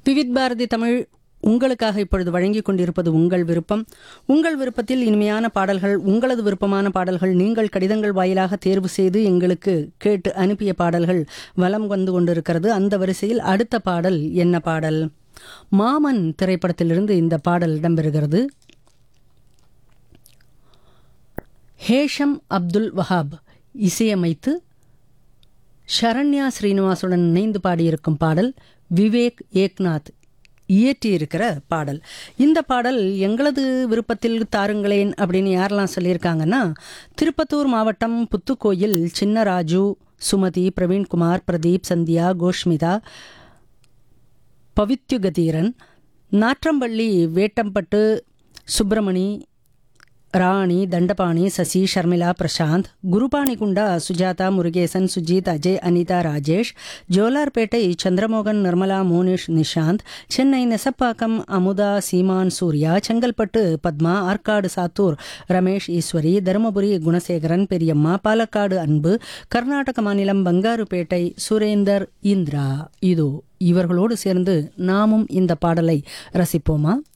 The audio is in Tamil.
விவித் பாரதி தமிழ் உங்களுக்காக இப்பொழுது வழங்கிக் கொண்டிருப்பது உங்கள் விருப்பம் உங்கள் விருப்பத்தில் இனிமையான பாடல்கள் உங்களது விருப்பமான பாடல்கள் நீங்கள் கடிதங்கள் வாயிலாக தேர்வு செய்து எங்களுக்கு கேட்டு அனுப்பிய பாடல்கள் வலம் வந்து கொண்டிருக்கிறது அந்த வரிசையில் அடுத்த பாடல் என்ன பாடல் மாமன் திரைப்படத்திலிருந்து இந்த பாடல் இடம்பெறுகிறது ஹேஷம் அப்துல் வஹாப் இசையமைத்து ஷரண்யா ஸ்ரீனிவாசுடன் இணைந்து பாடியிருக்கும் பாடல் விவேக் ஏக்நாத் இயற்றியிருக்கிற பாடல் இந்த பாடல் எங்களது விருப்பத்தில் தாருங்களேன் அப்படின்னு யாரெல்லாம் சொல்லியிருக்காங்கன்னா திருப்பத்தூர் மாவட்டம் புத்துக்கோயில் சின்னராஜு சுமதி பிரவீன்குமார் பிரதீப் சந்தியா கோஷ்மிதா பவித்யுகதீரன் நாற்றம்பள்ளி வேட்டம்பட்டு சுப்பிரமணி ராணி தண்டபாணி சசி ஷர்மிளா பிரசாந்த் குருபாணிகுண்டா சுஜாதா முருகேசன் சுஜித் அஜய் அனிதா ராஜேஷ் ஜோலார்பேட்டை சந்திரமோகன் நிர்மலா மோனிஷ் நிஷாந்த் சென்னை நெசப்பாக்கம் அமுதா சீமான் சூர்யா செங்கல்பட்டு பத்மா ஆற்காடு சாத்தூர் ரமேஷ் ஈஸ்வரி தருமபுரி குணசேகரன் பெரியம்மா பாலக்காடு அன்பு கர்நாடக மாநிலம் பங்காருப்பேட்டை சுரேந்தர் இந்திரா இதோ இவர்களோடு சேர்ந்து நாமும் இந்த பாடலை ரசிப்போமா